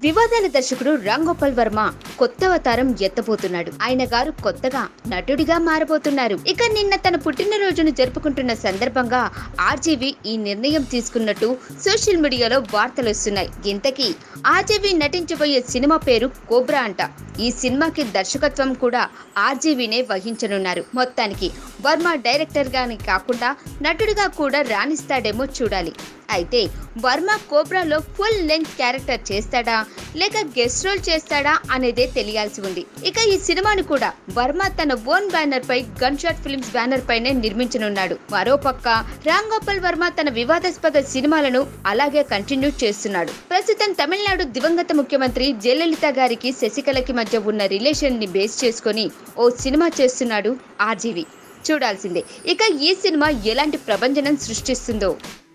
వివాదాల దర్శకుడు రామ్ గోపాల్ వర్మ కొత్త అవతారం ఎత్తబోతున్నాడు ఆయన గారు కొత్తగా నటుడిగా మారబోతున్నారు ఇక నిన్న తన పుట్టినరోజును జరుపుకుంటున్న సందర్భంగా ఆర్జీవి ఈ నిర్ణయం తీసుకున్నట్టు సోషల్ మీడియాలో వార్తలు వస్తున్నాయి ఇంతకీ ఆర్జీవి నటించబోయే సినిమా పేరు కోబ్రా అంట ఈ సినిమాకి దర్శకత్వం కూడా ఆర్జీవీనే వహించనున్నారు మొత్తానికి వర్మ డైరెక్టర్ గాని కాకుండా నటుడిగా కూడా రాణిస్తాడేమో చూడాలి అయితే వర్మ కోబ్రాలో ఫుల్ లెంగ్త్ క్యారెక్టర్ చేస్తాడా లేక గెస్ట్ రోల్ చేస్తాడా అనేదే తెలియాల్సి ఉంది ఇక ఈ సినిమాను కూడా వర్మ తన ఓన్ బ్యానర్ పై గన్ షాట్ ఫిల్మ్స్ బ్యానర్ పైనే నిర్మించనున్నాడు మరోపక్క రామ్ గోపాల్ వర్మ తన వివాదాస్పద సినిమాలను అలాగే కంటిన్యూ చేస్తున్నాడు ప్రస్తుతం తమిళనాడు దివంగత ముఖ్యమంత్రి జయలలిత గారికి శశికళకి మధ్య ఉన్న రిలేషన్ ని బేస్ చేసుకొని ఓ సినిమా చేస్తున్నాడు ఆర్జీవి చూడాల్సిందే ఇక ఈ సినిమా ఎలాంటి ప్రభంజనం సృష్టిస్తుందో